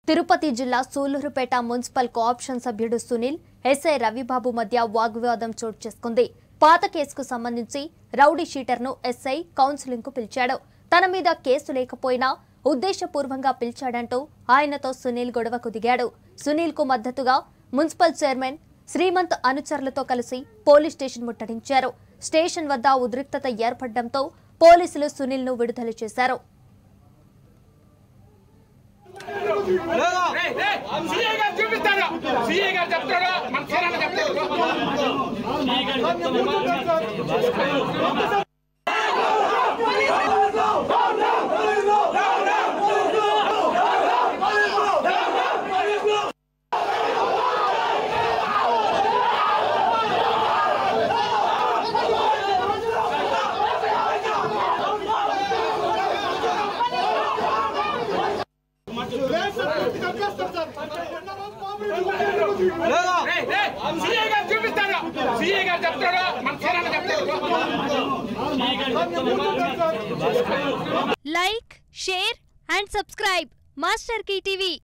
తిరుపతి జిల్లా Sullurpeta municipal cooption సభ్యుడు Sunil SI Ravibabu మధ్య వాగ్వివాదం చోటు చేసుకుంది పాత కేసుకు సంబంధించి రౌడీ షీటర్ను ఎస్ఐ కౌన్సిలింగ్ కు పిలిచాడు తన మీద కేసు లేకపోయినా ఉద్దేశపూర్వంగా పిలిచాడంటూ ఆయనతో సునీల్ గొడవకు దిగాడు సునీల్ కు మద్దతుగా మున్సిపల్ చైర్మన్ శ్రీమంత్ అనుచరులతో కలిసి పోలీస్ స్టేషన్ ముట్టడించారు స్టేషన్ వద్ద ఉద్రిక్తత ఏర్పడడంతో పోలీసులు సునీల్ ను విడుదల చేశారు సీఏ గారు చూపిస్తాడు సీఏ గారు చెప్తాడు మన సీరన్న చెప్తాడు సీఏ గారు చూపిస్తాడు సీఏ గారు చెప్తాడు మన సీరన్న చెప్తాడు like share and subscribe master TV